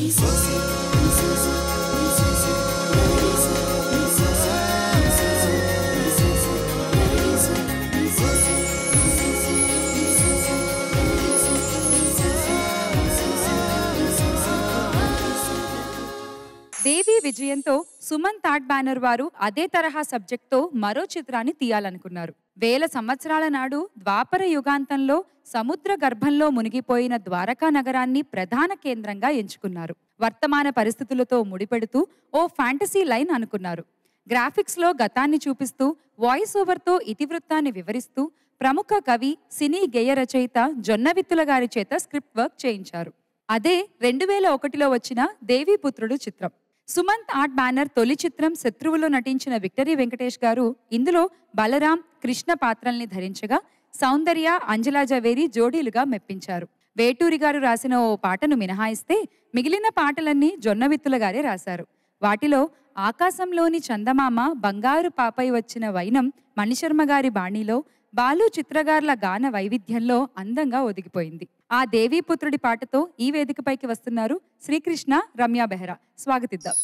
దేవి విజయంతో Suman thought banner వారు అదే తరహా సబ్జెక్ట్తో మరో చిత్రాన్ని తీయాలనుకున్నారు వేల సంవత్సరాల నాడు ద్వాపర యుగాంతంలో సముద్ర గర్భంలో మునిగిపోయిన ద్వారకా నగరాన్ని ప్రధాన కేంద్రంగా ఎంచుకున్నారు వర్తమాన పరిస్థితులతో ముడిపెడుతూ ఓ ఫ్యాంటసీ లైన్ అనుకున్నారు గ్రాఫిక్స్లో గతాన్ని చూపిస్తూ వాయిస్ ఓవర్తో ఇతివృత్తాన్ని వివరిస్తూ ప్రముఖ కవి సినీ గేయ రచయిత జొన్నవిత్తుల గారి చేత స్క్రిప్ట్ వర్క్ చేయించారు అదే రెండు వేల ఒకటిలో వచ్చిన దేవీపుత్రుడు చిత్రం సుమంత్ ఆర్ట్ బ్యానర్ తొలి చిత్రం శత్రువులో నటించిన విక్టరీ వెంకటేష్ గారు ఇందులో బలరాం కృష్ణ పాత్రల్ని ధరించగా సౌందర్య అంజలా జవేరి జోడీలుగా మెప్పించారు వేటూరి గారు రాసిన ఓ పాటను మినహాయిస్తే మిగిలిన పాటలన్నీ జొన్నవిత్తుల గారే రాశారు వాటిలో ఆకాశంలోని చందమామ బంగారు పాపై వచ్చిన వైనం మణిశర్మ గారి బాణీలో బాలు చిత్రగార్ల గాన వైవిధ్యంలో అందంగా ఒదిగిపోయింది ఆ దేవీపుత్రుడి పాటతో ఈ వేదికపైకి వస్తున్నారు శ్రీకృష్ణ రమ్య బెహ్రా స్వాగతిద్దాం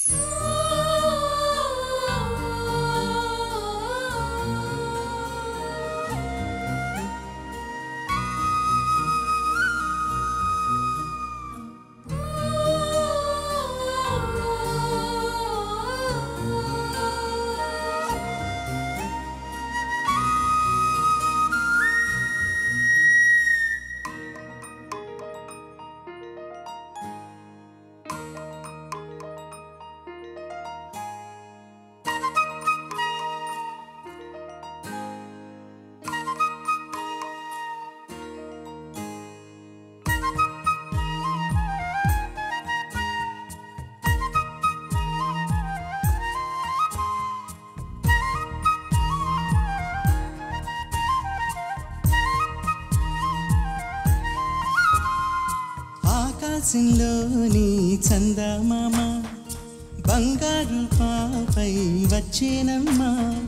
ఆకాశంలోని చందమామ బంగారు పాపై వచ్చేనమ్మా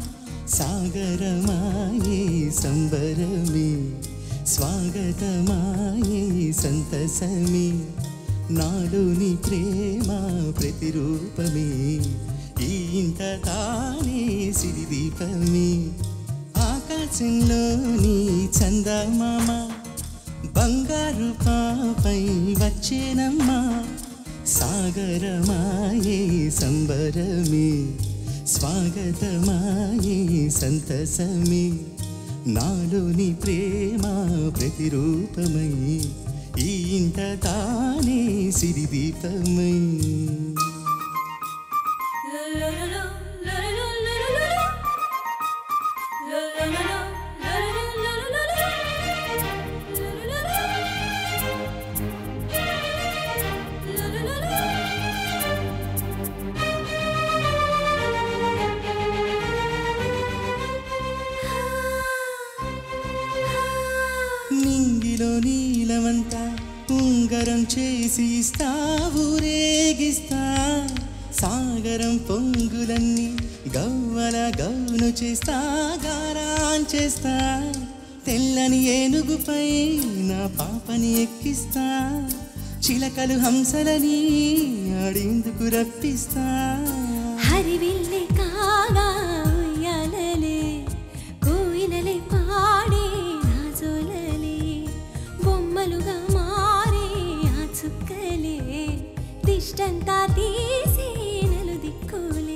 సాగరమాయే సంబరమే స్వాగతమాయే సంతసమే నాలోని ప్రేమ ప్రతిరూపమే ఈ ఇంట తానే సిరిదీపమే ఆకాశంలోని చందమామ బంగారు పాపై వచ్చేనమ్మా సాగరమాయే సంబరమే స్వాగతమాయే సంతసమే నాలోని ప్రేమ ప్రతిరూపమై ఈ ఇంట తానే సిరిదీపమై నింగిలో నీలమంతా ఉంగరం చేసి ఇస్తావు రేగిస్తా సాగరం పొంగులన్నీ గవ్వల గౌను చేస్తా గారాన్ చేస్తా తెల్లని ఏనుగుపై నా పాపని ఎక్కిస్తా చిలకలు హంసలని ఆడేందుకు రప్పిస్తా హరివిల్లి కాగా ఉయ్యాలలే కోయిలలే పాడే రాజోలలే బొమ్మలుగా మారే ఆ చుక్కలే దిష్టంతా తీసి నలు దిక్కులే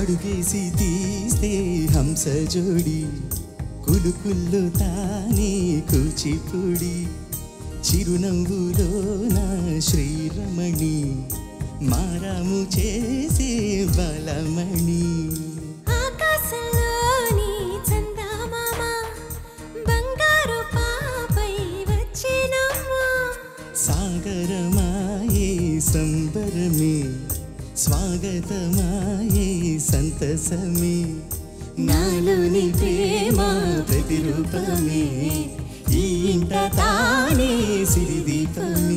అడుగేసి తీస్తే హంస జోడి కులుకుల్లో తానే కూచిపూడి చిరునవ్వులో నా శ్రీరమణి మారాము చేసే బలమణి ఆకాశంలోని చందమామ బంగారు పాపై వచ్చినమ్మా సాగరమాయే సంబరమే స్వాగతమాయే సంతసమే నాలోని ప్రేమ ప్రతిరూపమే ఈ ఇంట తానే సిరిదీపమే